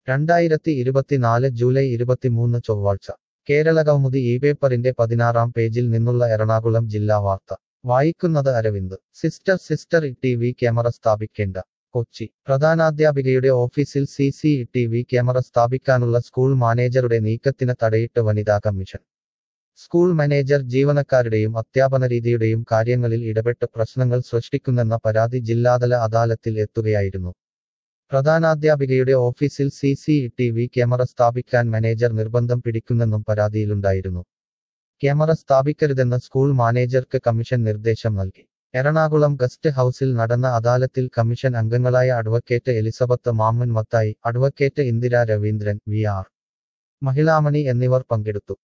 രണ്ടായിരത്തി ഇരുപത്തിനാല് ജൂലൈ ഇരുപത്തിമൂന്ന് ചൊവ്വാഴ്ച കേരള കൗമുദി ഈ പേപ്പറിന്റെ പതിനാറാം പേജിൽ നിന്നുള്ള എറണാകുളം ജില്ലാ വാർത്ത വായിക്കുന്നത് Aravind sister sister T V camera സ്ഥാപിക്കേണ്ട കൊച്ചി പ്രധാനാധ്യാപികയുടെ ഓഫീസിൽ C C T V camera സ്ഥാപിക്കാനുള്ള സ്കൂൾ മാനേജറുടെ നീക്കത്തിന് തടയിട്ട് വനിതാ കമ്മീഷൻ സ്കൂൾ മാനേജർ ജീവനക്കാരുടെയും അധ്യാപന രീതിയുടെയും കാര്യങ്ങളിൽ ഇടപെട്ട് പ്രശ്നങ്ങൾ സൃഷ്ടിക്കുന്നെന്ന പരാതി ജില്ലാതല അദാലത്തിൽ എത്തുകയായിരുന്നു പ്രധാനാധ്യാപികയുടെ ഓഫീസിൽ C C T V camera സ്ഥാപിക്കാൻ മാനേജർ നിർബന്ധം പിടിക്കുന്നെന്നും പരാതിയിലുണ്ടായിരുന്നു ക്യാമറ സ്ഥാപിക്കരുതെന്ന് സ്കൂൾ മാനേജർക്ക് കമ്മീഷൻ നിർദ്ദേശം നൽകി എറണാകുളം ഗസ്റ്റ് ഹൌസിൽ നടന്ന അദാലത്തിൽ കമ്മീഷൻ അംഗങ്ങളായ advocate Elizabeth Mammen Mathai advocate Indira Raveendran V R Mahilamani എന്നിവർ പങ്കെടുത്തു